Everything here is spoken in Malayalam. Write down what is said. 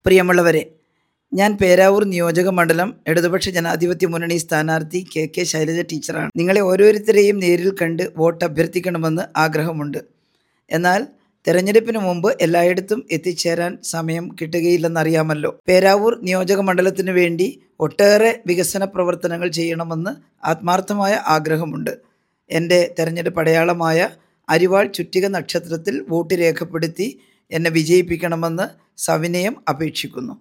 പ്രിയമുള്ളവരെ ഞാൻ പേരാവൂർ നിയോജക മണ്ഡലം ഇടതുപക്ഷ ജനാധിപത്യ മുന്നണി സ്ഥാനാർത്ഥി കെ കെ ശൈലജ ടീച്ചറാണ് നിങ്ങളെ ഓരോരുത്തരെയും നേരിൽ കണ്ട് വോട്ട് അഭ്യർത്ഥിക്കണമെന്ന് ആഗ്രഹമുണ്ട് എന്നാൽ തെരഞ്ഞെടുപ്പിന് മുമ്പ് എല്ലായിടത്തും എത്തിച്ചേരാൻ സമയം കിട്ടുകയില്ലെന്നറിയാമല്ലോ പേരാവൂർ നിയോജക മണ്ഡലത്തിനു വേണ്ടി ഒട്ടേറെ വികസന പ്രവർത്തനങ്ങൾ ചെയ്യണമെന്ന് ആത്മാർത്ഥമായ ആഗ്രഹമുണ്ട് എൻ്റെ തെരഞ്ഞെടുപ്പ് അടയാളമായ അരിവാൾ ചുറ്റിക നക്ഷത്രത്തിൽ വോട്ട് രേഖപ്പെടുത്തി എന്നെ വിജയിപ്പിക്കണമെന്ന് സവിനയം അപേക്ഷിക്കുന്നു